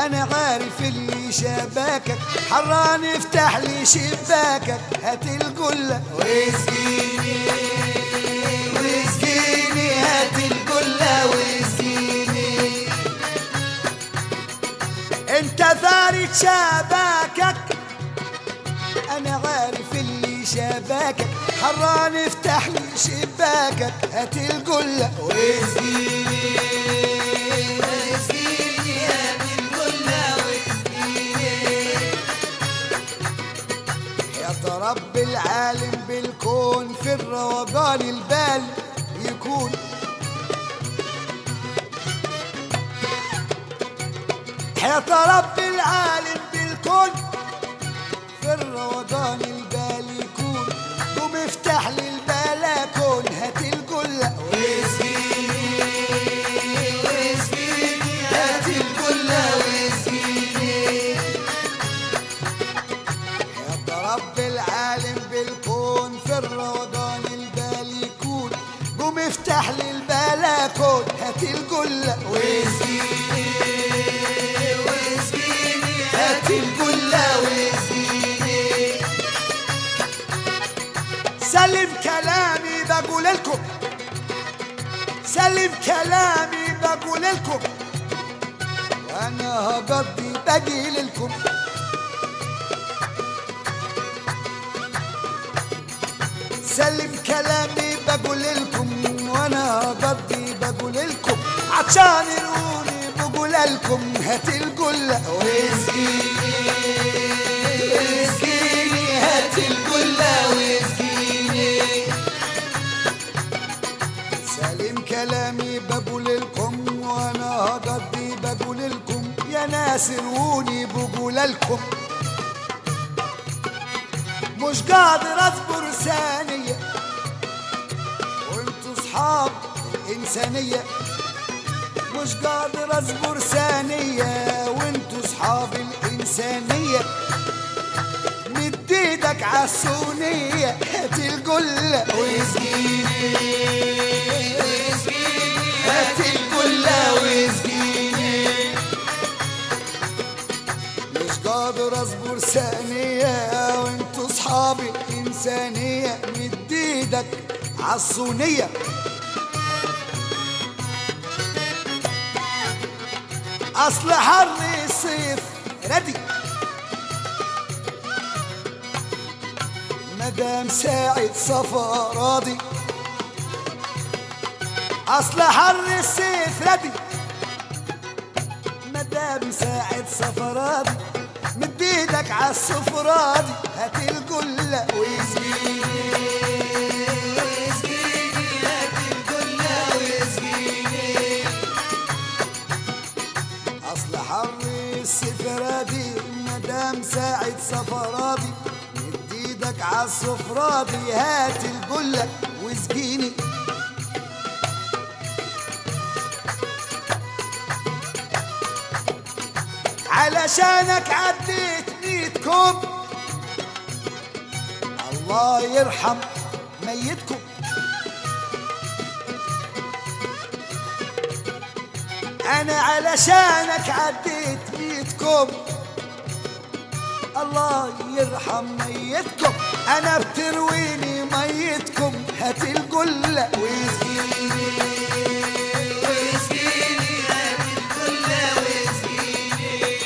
انا عارف اللي شباكك حران افتح لي شباكك هات القلة واسقيني واسقيني هات القلة واسقيني انت ثاري شباكك انا عارف اللي شباكك حران افتح لي شباكك هات القلة واسقيني واسقيني هات القلة واسقيني يا رب العالم بالكون في الروقان البال يكون يا رب العالم بالكون في الروقان البال يكون قوم افتح لي البلكون هات القلة واسقيني واسقيني هات القلة واسقيني يا رب العالم بالكون في الروقان البال يكون قوم افتح لي البلكون هات القلة واسقيني واسقيني هات القلة واسقيني سلم كلامي بقول لكم سلم كلامي بقول لكم وانا هقضي باقي لكم سلم كلامي بقول لكم وانا هقضي بقول لكم عطشان روني بقول لكم هات القلة واسقيني واسقيني هات القلة واسقيني سلم كلامي بقول لكم وانا هقضي بقول لكم يا ناس روني بقول لكم مش قادر اصبر ثانية وانتوا صحاب الإنسانية مش قادر اصبر ثانية وانتوا صحاب الإنسانية مد ايدك عالسونية هات القلة واسقيني واسقيني هات القلة واسقيني مش قادر اصبر ثانية وانتوا صحابي انسانية مد ايدك عالصونية اصل حر الصيف ردي مدام ساعة صفا راضي اصل حر الصيف ردي مدام ساعة سفرادي مد ايدك عالسفرادي هات القلة واسقيني واسقيني هات القلة واسقيني اصل حر السفرادي مدام ساعة سفرادي مد ايدك عالسفرادي هات القلة واسقيني علشانك عديت ميتكم الله يرحم ميتكم انا علشانك عديت ميتكم الله يرحم ميتكم انا بترويني ميتكم هات القله واسقيني واسقيني هات القله واسقيني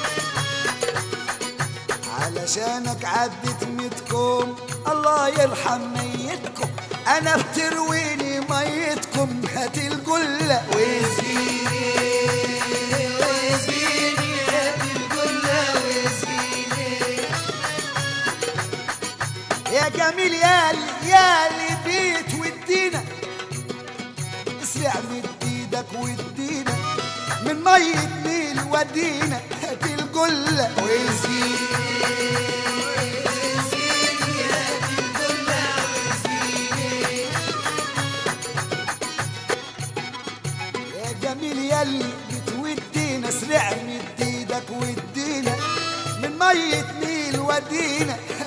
علشانك عدت ميتكم الله يرحم ميتكم انا بترويني ميتكم هات القله واسقيني واسقيني هات القله واسقيني يا جميل يا اللي يا اللي بيت ودينا اسرع مد ايدك ودينا من مية نيل ودينا هات القلة واسقيني يا جميل يلي بتودينا اسرع مد ايدك ودينا من مية نيل ودينا